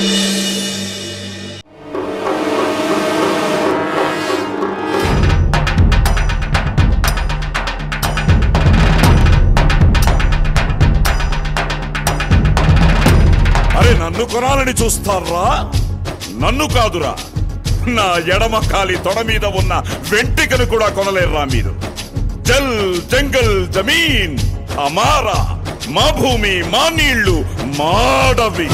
అరే నన్ను కొనాలని చూస్తారా నన్ను కాదురా నా ఎడమ కాలి తొడ మీద ఉన్న వెంట్రికను కూడా కొనలేరురా మీరు జల్ జంగల్ జమీన్ అమారా మా భూమి మా నీళ్లు మాడవి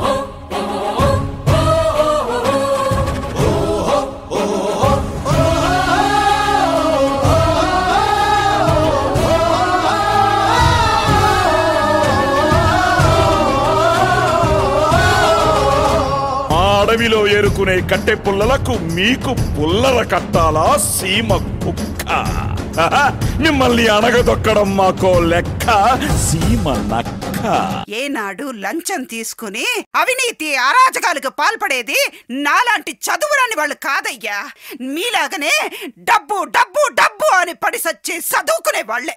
మా అడవిలో ఏరుకునే కట్టె పుల్లలకు మీకు పుల్లర కట్టాలా సీమ కుక్క హహ, మిమ్మల్ని అణగదొక్కడం మాకో లెక్క సీమ నక్క ఏనాడు లంచం తీసుకుని అవినీతి అరాజకాలకు పాల్పడేది నాలాంటి చదువురాని వాళ్ళు కాదయ్యా మీలాగనే డబ్బు డబ్బు డబ్బు అని పడి సచ్చి చదువుకునే వాళ్ళే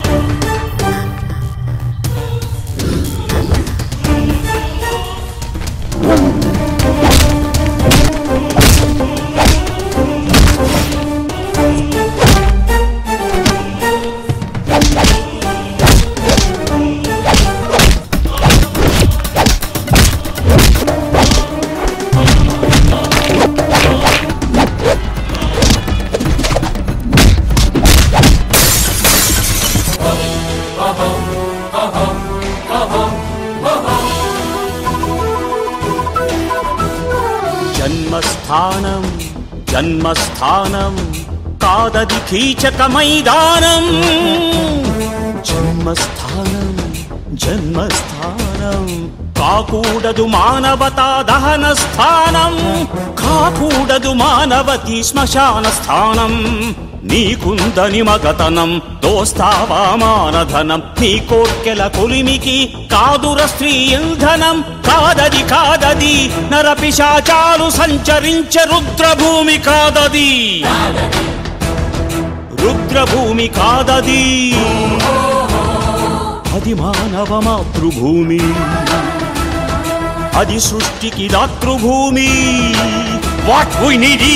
జన్మస్థానం జన్మస్థానం కాదది కీచక మైదానం జన్మస్థానం జన్మస్థానం కాకూడదు మానవతా దహన స్థానం కాకూడదు మానవతి శ్మశాన స్థానం నీకుందని మగతనం దోస్తావా మానధనం నీ కోర్కెల కొలిమికి కాదుర స్త్రీ ఇంధనం కాదది కాదది నరపిశాచాలు సంచరించే రుద్రభూమి కాదది రుద్రభూమి కాదది అది మానవ మాతృభూమి అది సృష్టికి దాతృభూమి what we need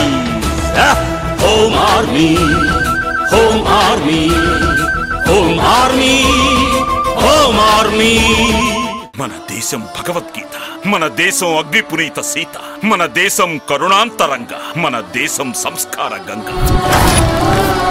home army home army home army home army మన దేశం భగవద్గీత మన దేశం అగ్నిపునీత సీత మన దేశం కరుణాంతరంగ మన దేశం సంస్కార గంగ